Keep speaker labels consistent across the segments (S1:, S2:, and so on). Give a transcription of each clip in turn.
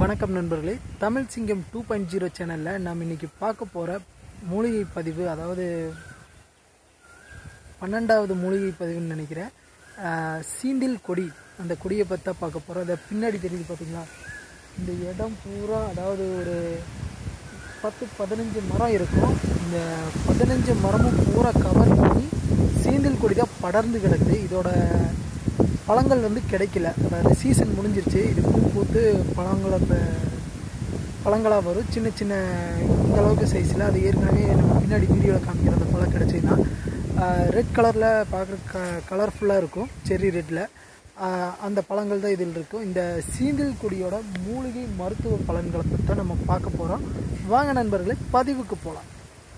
S1: வணக்கம் நண்பர்களே Tamil Singam two point zero சேனலில் நாம் இன்னைக்கு பார்க்க போகிற மூலிகை பதிவு அதாவது பன்னெண்டாவது மூலிகை பதிவுன்னு நினைக்கிறேன் ஆஹ், சீண்டில் கொடி அந்த கொடியை பற்றி தான் பார்க்க போகிறோம் அதை பின்னாடி தெரியுது பார்த்தீங்களா இந்த இடம் பூரா அதாவது ஒரு பத்து பதினஞ்சு மரம் இருக்கும் இந்த பதினஞ்சு மரமும் பூரா கவர் பண்ணி சீந்தில் கொடி தான் படர்ந்து கிடக்குது இதோட பழங்கள் வந்து கிடைக்கல அதாவது சீசன் முடிஞ்சிருச்சு இது பூ பூத்து பழங்களை இப்போ பழங்களாக வரும் சின்ன சின்ன இந்த அளவுக்கு சைஸில் அது ஏற்கனவே நம்ம பின்னாடி வீடியோவில் காமிக்கிற அந்த பழம் கிடச்சிதுன்னா ரெட் கலரில் பார்க்குற க கலர்ஃபுல்லாக இருக்கும் செர்ரி ரெட்டில் அந்த பழங்கள் தான் இதில் இருக்கும் இந்த சீந்தில் கொடியோட மூலிகை மருத்துவ பலன்களை பற்றி தான் நம்ம பார்க்க போகிறோம் வாங்க நண்பர்களே பதிவுக்கு போகலாம்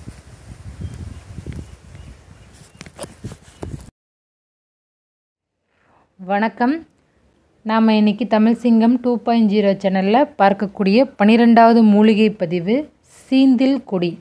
S2: வணக்கம் நாம் இன்னைக்கு Tamil Singam two point zero சேனலில் பார்க்கக்கூடிய பன்னிரெண்டாவது மூலிகை பதிவு சீந்தில் கொடி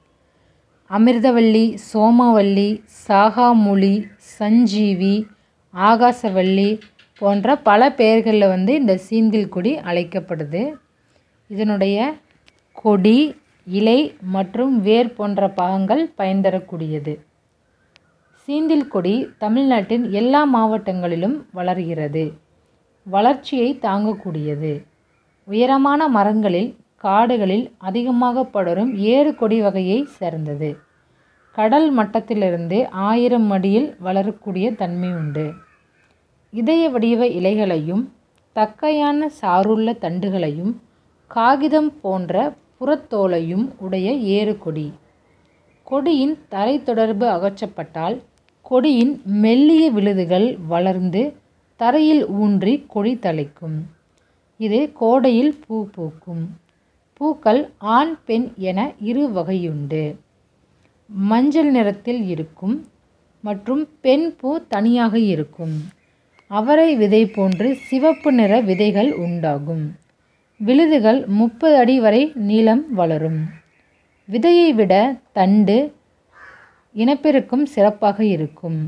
S2: அமிர்தவல்லி சோமவல்லி சாகாமூலி சஞ்சீவி ஆகாசவல்லி போன்ற பல பெயர்களில் வந்து இந்த சீந்தில் கொடி அழைக்கப்படுது இதனுடைய கொடி இலை மற்றும் வேர் போன்ற பாகங்கள் பயன் தரக்கூடியது சீந்தில் கொடி தமிழ்நாட்டின் எல்லா மாவட்டங்களிலும் வளர்கிறது வளர்ச்சியை தாங்கக்கூடியது உயரமான மரங்களில் காடுகளில் அதிகமாக படரும் ஏறு கொடி வகையை சேர்ந்தது கடல் மட்டத்திலிருந்து ஆயிரம் அடியில் வளரக்கூடிய தன்மை உண்டு இதய வடிவ இலைகளையும் தக்கையான சாருள்ள தண்டுகளையும் காகிதம் போன்ற புறத்தோலையும் உடைய ஏறுகொடி கொடியின் தரை தொடர்பு அகற்றப்பட்டால் கொடியின் மெல்லிய விழுதுகள் வளர்ந்து தரையில் ஊன்றி கொடி தழைக்கும் இது கோடையில் பூ பூக்கும் பூக்கள் ஆண் பெண் என இரு வகையுண்டு மஞ்சள் நிறத்தில் இருக்கும் மற்றும் பெண் பூ தனியாக இருக்கும் அவரை விதை போன்று சிவப்பு நிற விதைகள் உண்டாகும் விழுதுகள் முப்பது அடி வரை நீளம் வளரும் விதையை விட தண்டு இனப்பெருக்கம் சிறப்பாக இருக்கும்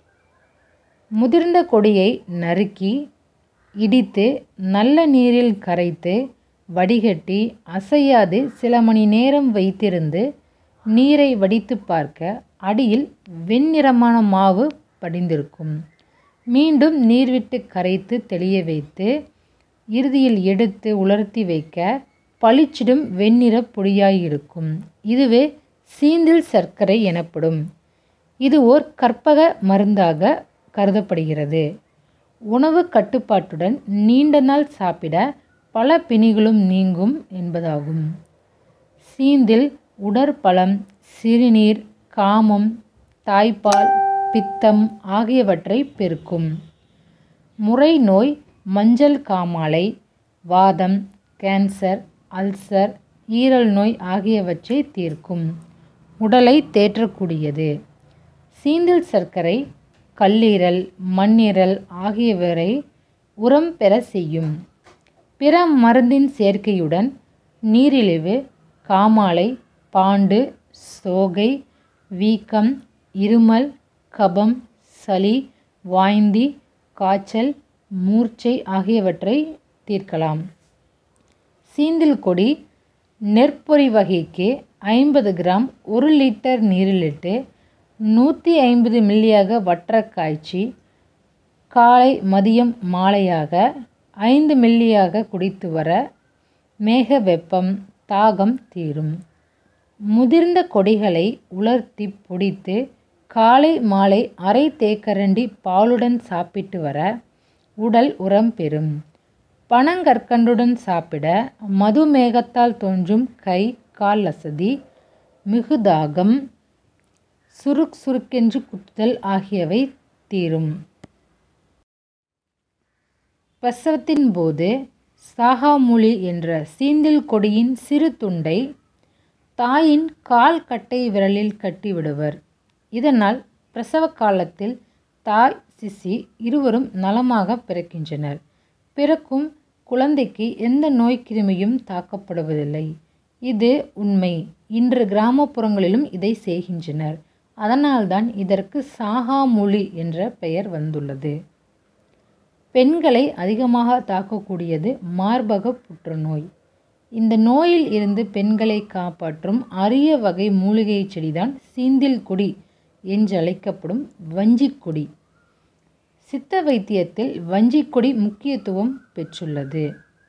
S2: முதிர்ந்த கொடியை நறுக்கி இடித்து நல்ல நீரில் கரைத்து வடிகட்டி அசையாது சில மணி நேரம் வைத்திருந்து நீரை வடித்து பார்க்க அடியில் வெண்ணிறமான மாவு படிந்திருக்கும் மீண்டும் நீர் விட்டு கரைத்து தெளிய வைத்து இறுதியில் எடுத்து உலர்த்தி வைக்க பளிச்சிடும் வெண்ணிற பொடியாயிருக்கும் இதுவே சீந்தில் சர்க்கரை எனப்படும் இது ஓர் கற்பக மருந்தாக கருதப்படுகிறது உணவு கட்டுப்பாட்டுடன் நீண்ட நாள் சாப்பிட பல பிணிகளும் நீங்கும் என்பதாகும் சீந்தில் உடற்பலம் சிறுநீர் காமம் தாய்ப்பால் பித்தம் ஆகியவற்றை பெருக்கும் முறை நோய் மஞ்சள் காமாலை வாதம் கேன்சர் அல்சர் ஈரல் நோய் ஆகியவற்றை தீர்க்கும் உடலை தேற்றக்கூடியது சீந்தில் சர்க்கரை கல்லீரல் மண்ணீரல் ஆகியவரை உரம் பெற செய்யும் பிற மருந்தின் சேர்க்கையுடன் நீரிழிவு காமாலை பாண்டு சோகை வீக்கம் இருமல் கபம் சளி வாய்ந்தி காய்ச்சல் மூர்ச்சை ஆகியவற்றை தீர்க்கலாம் சீந்தில் கொடி நெற்பொறி வகைக்கு ஐம்பது கிராம் ஒரு லிட்டர் நீரிலிட்டு நூற்றி ஐம்பது மில்லியாக வற்ற காய்ச்சி காலை மதியம் மாலையாக ஐந்து மில்லியாக குடித்து வர மேக வெப்பம் தாகம் தீரும் முதிர்ந்த கொடிகளை உலர்த்தி பொடித்து காலை மாலை அரை தேக்கரண்டி பாலுடன் சாப்பிட்டு வர உடல் உரம் பெறும் பனங்கற்கண்டுடன் சாப்பிட மதுமேகத்தால் தோன்றும் கை கால் அசதி மிகுதாகம் சுருக் சுருக்கென்று குத்துதல் ஆகியவை தீரும் பிரசவத்தின் போது சாகாமூலி என்ற சீந்தில் கொடியின் சிறு துண்டை தாயின் கால் கட்டை விரலில் கட்டி விடுவர் இதனால் பிரசவ காலத்தில் தாய் சிசி இருவரும் நலமாக பிறக்கின்றனர் பிறக்கும் குழந்தைக்கு எந்த நோய் கிருமியும் தாக்கப்படுவதில்லை இது உண்மை இன்று கிராமப்புறங்களிலும் இதை செய்கின்றனர் அதனால்தான் இதற்கு சாகாமொழி என்ற பெயர் வந்துள்ளது பெண்களை அதிகமாக தாக்கக்கூடியது மார்பக புற்றுநோய் இந்த நோயில் இருந்து பெண்களை காப்பாற்றும் அரிய வகை மூலிகை செடிதான் சீந்தில் கொடி என்று அழைக்கப்படும் வஞ்சிக்கொடி சித்த வைத்தியத்தில் வஞ்சிக்கொடி முக்கியத்துவம் பெற்றுள்ளது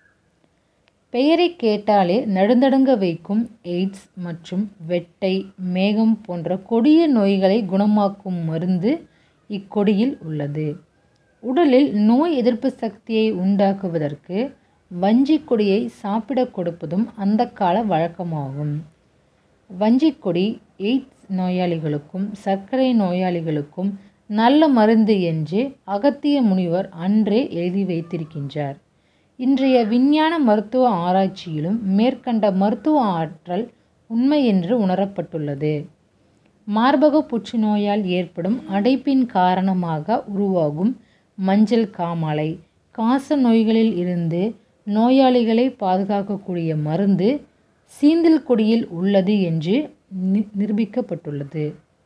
S2: பெயரை கேட்டாலே நடுநடுங்க வைக்கும் எய்ட்ஸ் மற்றும் வெட்டை மேகம் போன்ற கொடிய நோய்களை குணமாக்கும் மருந்து இக்கொடியில் உள்ளது உடலில் நோய் எதிர்ப்பு சக்தியை உண்டாக்குவதற்கு வஞ்சிக்கொடியை சாப்பிடக் கொடுப்பதும் அந்த கால வழக்கமாகும் வஞ்சிக்கொடி எய்ட்ஸ் நோயாளிகளுக்கும் சர்க்கரை நோயாளிகளுக்கும் நல்ல மருந்து என்று அகத்திய முனிவர் அன்றே எழுதி வைத்திருக்கின்றார் இன்றைய விஞ்ஞான மருத்துவ ஆராய்ச்சியிலும் மேற்கண்ட மருத்துவ ஆற்றல் உண்மை என்று உணரப்பட்டுள்ளது மார்பக புற்றுநோயால் ஏற்படும் அடைப்பின் காரணமாக உருவாகும் மஞ்சள் காமாலை காச நோய்களில் இருந்து நோயாளிகளை பாதுகாக்கக்கூடிய மருந்து சீந்தில் கொடியில் உள்ளது என்று நி- நிரூபிக்கப்பட்டுள்ளது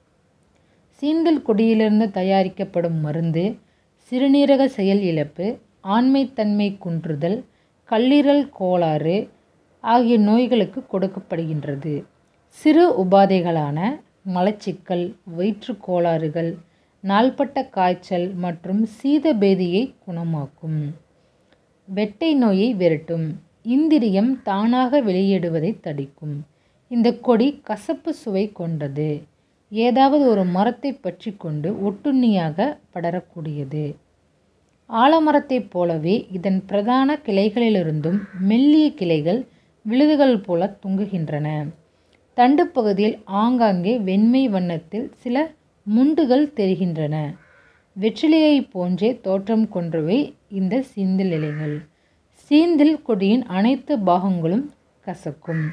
S2: சீந்தல் கொடியிலிருந்து தயாரிக்கப்படும் மருந்து சிறுநீரக செயல் இழப்பு ஆண்மைத்தன்மை குன்றுதல் கல்லீரல் கோளாறு ஆகிய நோய்களுக்கு கொடுக்கப்படுகின்றது சிறு உபாதைகளான மலச்சிக்கல் வயிற்றுக் கோளாறுகள் நாள்பட்ட காய்ச்சல் மற்றும் சீதபேதியை குணமாக்கும் வெட்டை நோயை விரட்டும் இந்திரியம் தானாக வெளியிடுவதை தடுக்கும் இந்த கொடி கசப்பு சுவை கொண்டது ஏதாவது ஒரு மரத்தை பற்றி கொண்டு ஒட்டுண்ணியாக படரக்கூடியது ஆலமரத்தைப் போலவே இதன் பிரதான கிளைகளிலிருந்தும் மெல்லிய கிளைகள் விழுதுகள் போல தொங்குகின்றன தண்டு பகுதியில் ஆங்காங்கே வெண்மை வண்ணத்தில் சில முண்டுகள் தெரிகின்றன வெற்றிலையை போன்றே தோற்றம் கொன்றவை இந்த சீந்தில் இலைகள் சீந்தில் கொடியின் அனைத்து பாகங்களும் கசக்கும்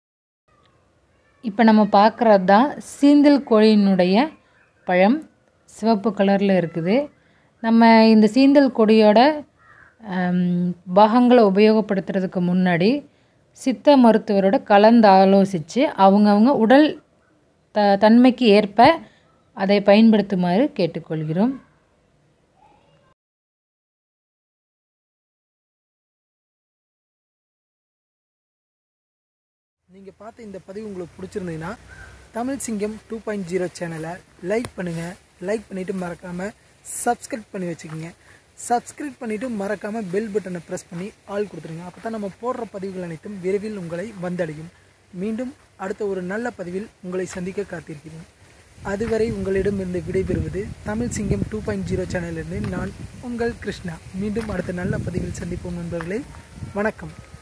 S2: இப்போ நம்ம பார்க்குறது தான் சீந்தில் கொடியினுடைய பழம் சிவப்பு கலரில் இருக்குது நம்ம இந்த சீந்தல் கொடியோட ஆம், பாகங்களை உபயோகப்படுத்துறதுக்கு முன்னாடி சித்த மருத்துவரோட கலந்து ஆலோசித்து அவங்கவுங்க உடல் த தன்மைக்கு ஏற்ப அதை பயன்படுத்துமாறு கேட்டுக்கொள்கிறோம்
S1: நீங்கள் பார்த்த இந்த பதிவு உங்களுக்கு பிடிச்சிருந்ததுன்னா Tamil Singam two point zero சேனலை லைக் பண்ணுங்கள் லைக் பண்ணிவிட்டு மறக்காமல் சப்ஸ்கிரைப் பண்ணி வச்சுக்கோங்க சப்ஸ்கிரைப் பண்ணிவிட்டு மறக்காமல் பெல் பட்டனை ப்ரெஸ் பண்ணி ஆள் கொடுத்துருங்க அப்போ தான் நம்ம போடுற பதிவுகள் அனைத்தும் விரைவில் உங்களை வந்தடையும் மீண்டும் அடுத்த ஒரு நல்ல பதிவில் உங்களை சந்திக்க காத்திருக்கிறேன் அதுவரை உங்களிடமிருந்து விடைபெறுவது Tamil Singam two point zero சேனலிலிருந்து நான் உங்கள் கிருஷ்ணா மீண்டும் அடுத்த நல்ல பதிவில் சந்திப்போம் நண்பர்களே வணக்கம்